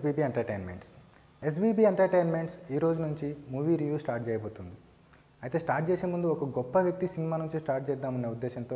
SBB entertainments SBB entertainments ఈ రోజు నుంచి మూవీ రివ్యూ స్టార్ట్ చేయబోతుంది అయితే స్టార్ట్ చేసే ముందు ఒక గొప్ప వ్యక్తి సినిమా నుంచి స్టార్ట్ చేద్దామనే ఉద్దేశంతో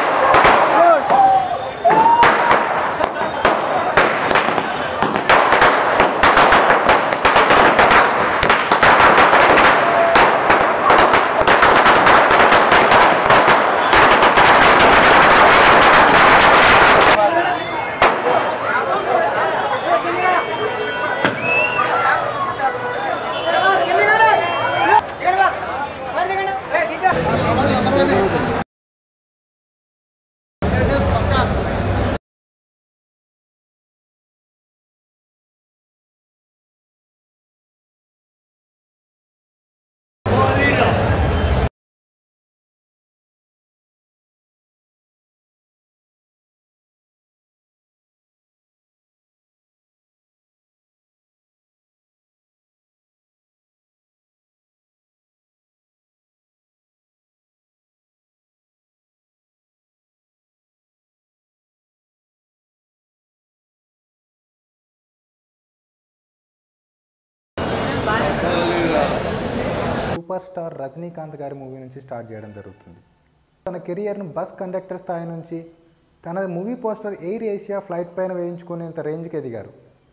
సూపర్ స్టార్ రజనీకాంత్ గారి మూవీ నుంచి స్టార్ట్ చేయడం జరుగుతుంది తన కెరియర్ను బస్ కండక్టర్ స్థాయి నుంచి తన movie poster air Asia flight పైన వేయించుకునేంత రేంజ్కి ఎదిగారు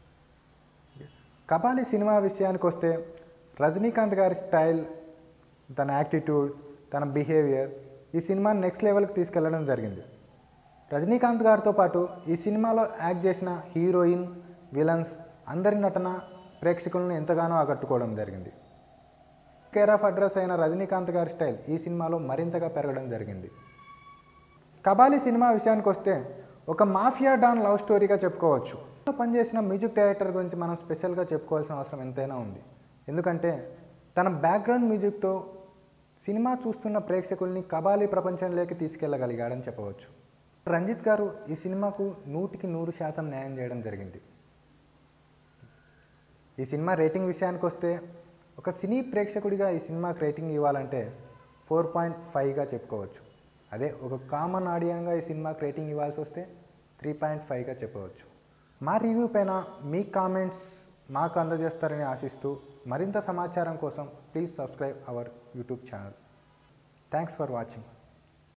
కబాలి సినిమా విషయానికి వస్తే రజనీకాంత్ గారి స్టైల్ తన యాటిట్యూడ్ తన బిహేవియర్ ఈ సినిమాని నెక్స్ట్ లెవెల్కి తీసుకెళ్లడం జరిగింది రజనీకాంత్ గారితో పాటు ఈ సినిమాలో యాక్ట్ చేసిన హీరోయిన్ విలన్స్ అందరి నటన ప్రేక్షకులను ఎంతగానో ఆకట్టుకోవడం జరిగింది కేర్ ఆఫ్ అడ్రస్ అయిన రజనీకాంత్ గారి స్టైల్ ఈ సినిమాలో మరింతగా పెరగడం జరిగింది కబాలి సినిమా విషయానికి వస్తే ఒక మాఫియా డాన్ లవ్ స్టోరీగా చెప్పుకోవచ్చు పనిచేసిన మ్యూజిక్ డైరెక్టర్ గురించి మనం స్పెషల్గా చెప్పుకోవాల్సిన అవసరం ఎంతైనా ఉంది ఎందుకంటే తన బ్యాక్గ్రౌండ్ మ్యూజిక్తో సినిమా చూస్తున్న ప్రేక్షకుల్ని కబాలి ప్రపంచంలోకి తీసుకెళ్ళగలిగాడని చెప్పవచ్చు రంజిత్ గారు ఈ సినిమాకు నూటికి నూరు శాతం న్యాయం చేయడం జరిగింది ఈ సినిమా రేటింగ్ విషయానికి వస్తే ఒక సినీ ప్రేక్షకుడిగా ఈ సినిమాకి రేటింగ్ ఇవ్వాలంటే ఫోర్ పాయింట్ ఫైవ్గా చెప్పుకోవచ్చు అదే ఒక కామన్ ఆడియన్గా ఈ సినిమాకి రేటింగ్ ఇవ్వాల్సి వస్తే త్రీ పాయింట్ ఫైవ్గా చెప్పవచ్చు మా రివ్యూ పైన మీ కామెంట్స్ మాకు అందజేస్తారని ఆశిస్తూ మరింత సమాచారం కోసం please subscribe our YouTube channel thanks for watching